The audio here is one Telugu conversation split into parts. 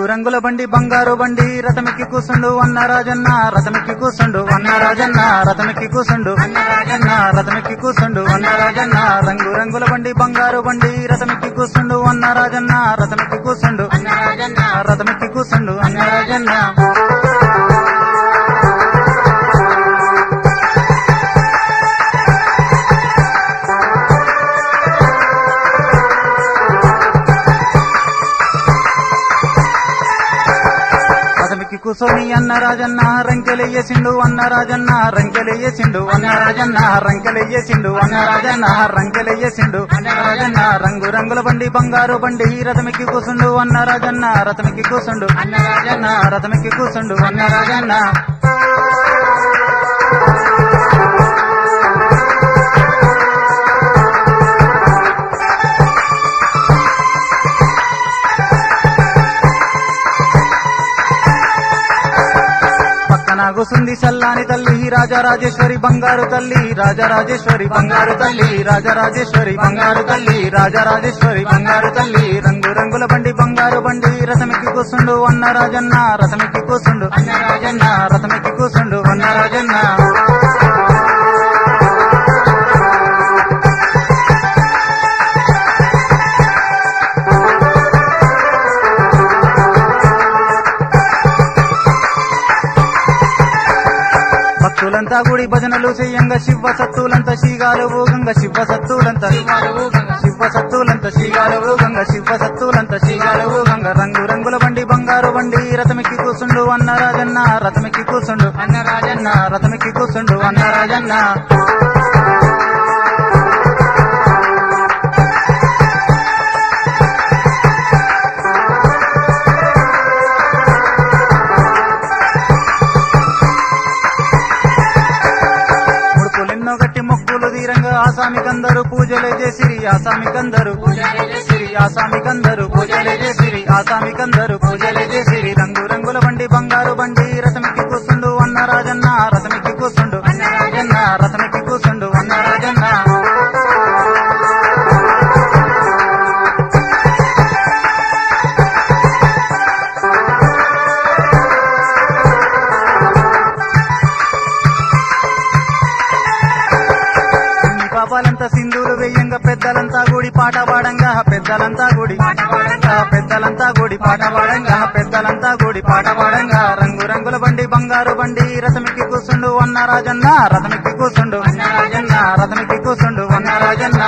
రంగుల బండి బంగారు బండి రథమికి కూసుండు అన్న రాజన్న రథమికి కూసుండు అన్న రాజన్న రథమికి కూసుండు అన్న రాజన్న రథమికి కూసుండు అన్న రాజన్న రంగు రంగుల బండి బంగారు బండి రథమికి కూసుండు అన్న రాజన్న రథమికి కూసుండు అన్న రాజన్న రథమికి కూసుండు అన్న రాజన్న రథమికి కూసోని అన్న రాజన్న రంకెలెయ్యేసిండు అన్న రాజన్న రంకెలెయ్యేసిండు అన్న రాజన్న రంకెలెయ్యేసిండు అన్న రాజన్న రంకెలెయ్యేసిండు అన్న రాజన్న రంగు రంగుల బండి బంగారు బండి రథమికి కూసుండు అన్న రాజన్న రథమికి కూసుండు అన్న రాజన్న రథమికి కూసుండు అన్న రాజన్న పక్కన కూసుంది సల్లాని తల్లి రాజరాజేశ్వరి బంగారు తల్లి రాజరాజేశ్వరి బంగారు తల్లి రాజరాజేశ్వరి బంగారు తల్లి రాజరాజేశ్వరి బంగారు తల్లి రంగు రంగుల బండి బంగారు బండి రథమికి కూసుండు అన్న రాజన్న రథమికి కూసుండు అన్న రాజన్న రథమికి కూసుండు అన్న రాజన్న భక్తులంతా గుడి భజనలు చెయ్యంగా శివ సత్తులంతా శీగాలు ఊగంగా శివ సత్తులంతా శివ సత్తులంతా శీగాలు ఊగంగా శివ సత్తులంతా శీగాలు ఊగంగా రంగు రంగుల బండి బంగారు బండి రథమికి కూసుండు అన్న రాజన్న రథమికి కూసుండు అన్న రాజన్న రథమికి కూసుండు అన్న రాజన్న ముడుపులెన్నో గట్టి మొక్కులు తీరంగా ఆసామికందరు పూజలే చేసిరి ఆసామికందరు పూజలే చేసిరి ఆసామికందరు పూజలే చేసిరి ఆసామికందరు పూజలే చేసిరి రంగు రంగుల బండి బంగారు బండి రథమికి కూసుండు అన్న రాజన్న రథమికి కూసుండు అన్న రాజన్న రథమికి కూసుండు అన్న రాజన్న చిన్ని పాపాలంతా సింధూరు వెయ్యంగా పెద్దలంతా గుడి పాట పాడంగా పెద్దలంతా గుడి పాట పాడంగా పెద్దలంతా గుడి పాట పాడంగా పెద్దలంతా గుడి పాట పాడంగా రంగు రంగుల బండి బంగారు బండి రథమికి కూసుండు అన్న రాజన్న రథమికి కూసుండు అన్న రాజన్న రథమికి కూసుండు అన్న రాజన్న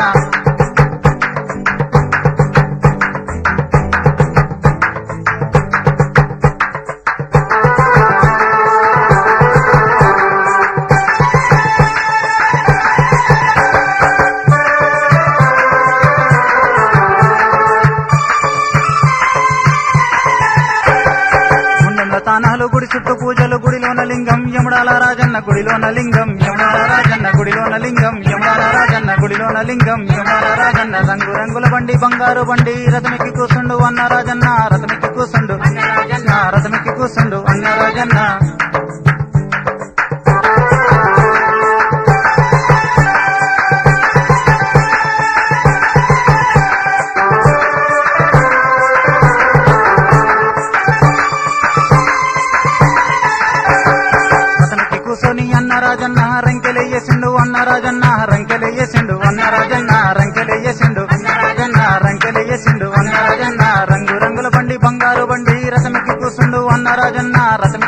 గుండెంలో తానాలు గుడి చుట్టూ పూజలు గుడిలోన లింగం యముడాల రాజన్న గుడిలోన లింగం యముడాల రాజన్న గుడిలోన లింగం యముడాల రాజన్న గుడిలోన లింగం యముడాల రాజన్న రంగు రంగుల బండి బంగారు బండి రథమికి కూసుండు అన్న రాజన్న రథమికి కూసుండు అన్న రాజన్న రథమికి కూసుండు అన్న రాజన్న రథమికి కూసోని అన్న రాజన్న రంకెలెయ్యేసిండు అన్న రాజన్న రంకెలెయ్యేసిండు అన్న రాజన్న రంకెలెయ్యేసిండు అన్న రాజన్న రంకెలెయ్యేసిండు అన్న రాజన్న రంగు రంగుల బండి బంగారు బండి రథమికి కూసుండు అన్న రాజన్న రథమికి